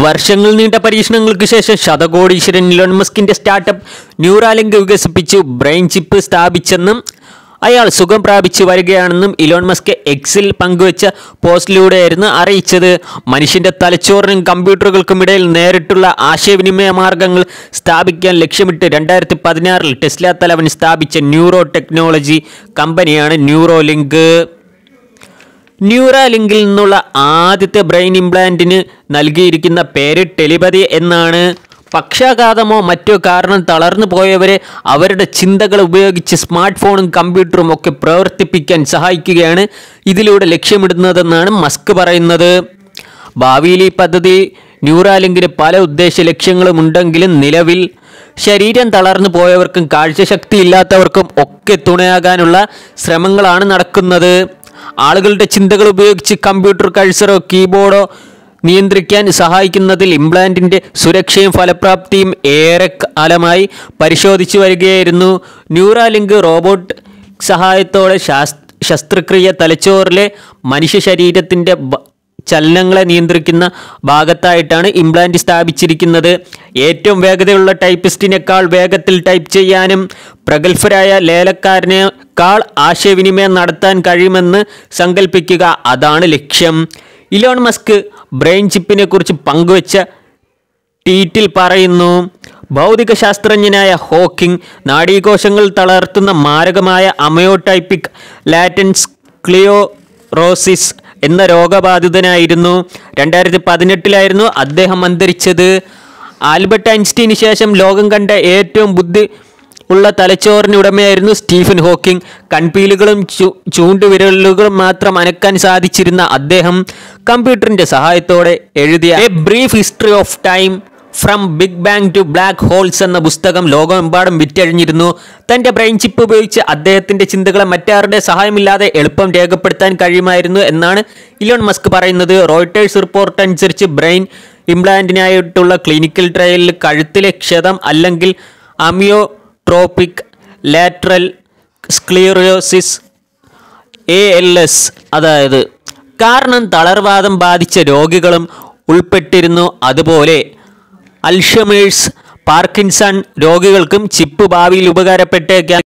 വർഷങ്ങൾ നീണ്ട പരീക്ഷണങ്ങൾക്ക് ശേഷം ശതകോടീശ്വരൻ ഇലോൺ മസ്കിന്റെ സ്റ്റാർട്ടപ്പ് ന്യൂറാലിങ്ക് വികസിപ്പിച്ചു ബ്രെയിൻ ചിപ്പ് സ്ഥാപിച്ചെന്നും അയാൾ സുഖം പ്രാപിച്ചു വരികയാണെന്നും ഇലോൺ മസ്ക് എക്സിൽ പങ്കുവച്ച പോസ്റ്റിലൂടെയായിരുന്നു അറിയിച്ചത് മനുഷ്യന്റെ തലച്ചോറിനും കമ്പ്യൂട്ടറുകൾക്കും ഇടയിൽ നേരിട്ടുള്ള ആശയവിനിമയ മാർഗങ്ങൾ സ്ഥാപിക്കാൻ ലക്ഷ്യമിട്ട് രണ്ടായിരത്തി പതിനാറിൽ ടെസ്ല തലവൻ സ്ഥാപിച്ച ന്യൂറോ ടെക്നോളജി കമ്പനിയാണ് ന്യൂറോലിങ്ക് ന്യൂറാലിങ്കിൽ നിന്നുള്ള ആദ്യത്തെ ബ്രെയിൻ ഇംപ്ലാന്റിന് നൽകിയിരിക്കുന്ന പേര് ടെലിപതി എന്നാണ് പക്ഷാഘാതമോ മറ്റോ കാരണം തളർന്നു പോയവരെ അവരുടെ ചിന്തകൾ ഉപയോഗിച്ച് സ്മാർട്ട് ഫോണും കമ്പ്യൂട്ടറും ഒക്കെ പ്രവർത്തിപ്പിക്കാൻ സഹായിക്കുകയാണ് ഇതിലൂടെ ലക്ഷ്യമിടുന്നതെന്നാണ് മസ്ക് പറയുന്നത് ഭാവിയിൽ ഈ പദ്ധതി ന്യൂറാലിങ്കിന് പല ഉദ്ദേശ ലക്ഷ്യങ്ങളും ഉണ്ടെങ്കിലും നിലവിൽ ശരീരം തളർന്നു പോയവർക്കും കാഴ്ചശക്തി ഇല്ലാത്തവർക്കും ഒക്കെ തുണയാകാനുള്ള ശ്രമങ്ങളാണ് നടക്കുന്നത് ആളുകളുടെ ചിന്തകൾ ഉപയോഗിച്ച് കമ്പ്യൂട്ടർ കഴ്സറോ കീബോർഡോ നിയന്ത്രിക്കാൻ സഹായിക്കുന്നതിൽ ഇംപ്ലാന്റിന്റെ സുരക്ഷയും ഫലപ്രാപ്തിയും ഏറെ കാലമായി പരിശോധിച്ചു വരികയായിരുന്നു ന്യൂറാലിങ്ക് റോബോട്ട് സഹായത്തോടെ ശാസ് ശസ്ത്രക്രിയ തലച്ചോറിലെ മനുഷ്യ ശരീരത്തിൻ്റെ ചലനങ്ങളെ നിയന്ത്രിക്കുന്ന ഭാഗത്തായിട്ടാണ് ഇംപ്ലാന്റ് സ്ഥാപിച്ചിരിക്കുന്നത് ഏറ്റവും വേഗതയുള്ള ടൈപ്പിസ്റ്റിനേക്കാൾ വേഗത്തിൽ ടൈപ്പ് ചെയ്യാനും പ്രഗത്ഭരായ ലേലക്കാരനേക്കാൾ ആശയവിനിമയം നടത്താൻ കഴിയുമെന്ന് സങ്കല്പിക്കുക അതാണ് ലക്ഷ്യം ഇലോൺ മസ്ക് ബ്രെയിൻ ചിപ്പിനെ കുറിച്ച് പങ്കുവച്ച ട്വീറ്റിൽ പറയുന്നു ഭൗതിക ശാസ്ത്രജ്ഞനായ ഹോക്കിംഗ് നാഡീകോശങ്ങൾ തളർത്തുന്ന മാരകമായ അമയോടൈപ്പിക് ലാറ്റൻസ് ക്ലിയോറോസിസ് എന്ന രോഗബാധിതനായിരുന്നു രണ്ടായിരത്തി പതിനെട്ടിലായിരുന്നു അദ്ദേഹം അന്തരിച്ചത് ആൽബർട്ട് ഐൻസ്റ്റീന് ശേഷം ലോകം കണ്ട ഏറ്റവും ബുദ്ധി ഉള്ള തലച്ചോറിന് ഉടമയായിരുന്നു സ്റ്റീഫൻ ഹോക്കിംഗ് കൺപീലുകളും ചു ചൂണ്ടുവിരലുകളും മാത്രം അനക്കാൻ സാധിച്ചിരുന്ന അദ്ദേഹം കമ്പ്യൂട്ടറിന്റെ സഹായത്തോടെ എഴുതിയ a brief history of time from big bang to black holes എന്ന പുസ്തകം ലോകമെമ്പാടും വിറ്റഴിഞ്ഞിരുന്നു തന്റെ ബ്രെയിൻ ചിപ്പ് ഉപയോഗിച്ച് അദ്ദേഹത്തിന്റെ ചിന്തകളെ മറ്റാരുടെ സഹായമില്ലാതെ എളുപ്പം രേഖപ്പെടുത്താൻ കഴിയുമായിരുന്നു എന്നാണ് ഇലോൺ മസ്ക് പറയുന്നത് റോയിട്ടേഴ്സ് റിപ്പോർട്ട് അനുസരിച്ച് ബ്രെയിൻ ഇംപ്ലാന്റിനായിട്ടുള്ള ക്ലിനിക്കൽ ട്രയലിൽ കഴുത്തിലെ ക്ഷതം അല്ലെങ്കിൽ amyotrophic lateral sclerosis A L S അതായത് കാരണം തളർവാദം ബാധിച്ച രോഗികളും ഉൾപ്പെട്ടിരുന്നു അതുപോലെ അൽഷമേഴ്സ് പാർക്കിൻസൺ രോഗികൾക്കും ചിപ്പ് ഭാവിയിൽ ഉപകാരപ്പെട്ടേക്കാൻ